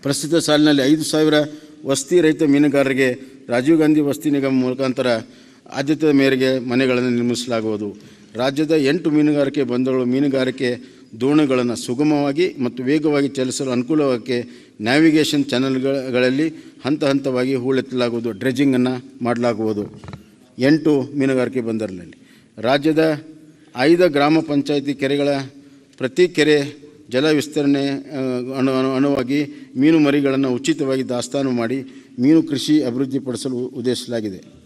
ಪ್ರಸ್ತುತ ಸಾಲಿನಲ್ಲಿ ಐದು ಸಾವಿರ ವಸತಿ ರಹಿತ ಮೀನುಗಾರರಿಗೆ ರಾಜೀವ್ ಗಾಂಧಿ ವಸತಿ ನಿಗಮ ಮುಖಾಂತರ ಆದ್ಯತೆ ಮೇರೆಗೆ ಮನೆಗಳನ್ನು ನಿರ್ಮಿಸಲಾಗುವುದು ರಾಜ್ಯದ ಎಂಟು ಮೀನುಗಾರಿಕೆ ಬಂದರುಗಳು ಮೀನುಗಾರಿಕೆ ದೋಣಿಗಳನ್ನು ಸುಗಮವಾಗಿ ಮತ್ತು ವೇಗವಾಗಿ ಚಲಿಸಲು ಅನುಕೂಲವಾಗಿ ನ್ಯಾವಿಗೇಷನ್ ಚಾನಲ್ಗಳಲ್ಲಿ ಹಂತ ಹಂತವಾಗಿ ಹೂಳೆತ್ತಲಾಗುವುದು ಡ್ರೆಜ್ಜಿಂಗನ್ನು ಮಾಡಲಾಗುವುದು ಎಂಟು ಮೀನುಗಾರಿಕೆ ಬಂದರಿನಲ್ಲಿ ರಾಜ್ಯದ ಐದು ಗ್ರಾಮ ಪಂಚಾಯಿತಿ ಕೆರೆಗಳ ಪ್ರತಿ ಕೆರೆ ಜಲ ವಿಸ್ತರಣೆ ಆ, ಅನು ಅನು- ಅನುವಾಗಿ ಮೀನು ಮರಿಗಳನ್ನು ಉಚಿತವಾಗಿ ದಾಸ್ತಾನು ಮಾಡಿ ಮೀನು ಕೃಷಿ ಅಭಿವೃದ್ಧಿಪಡಿಸಲು ಉದ್ದೇಶಿಸಲಾಗಿದೆ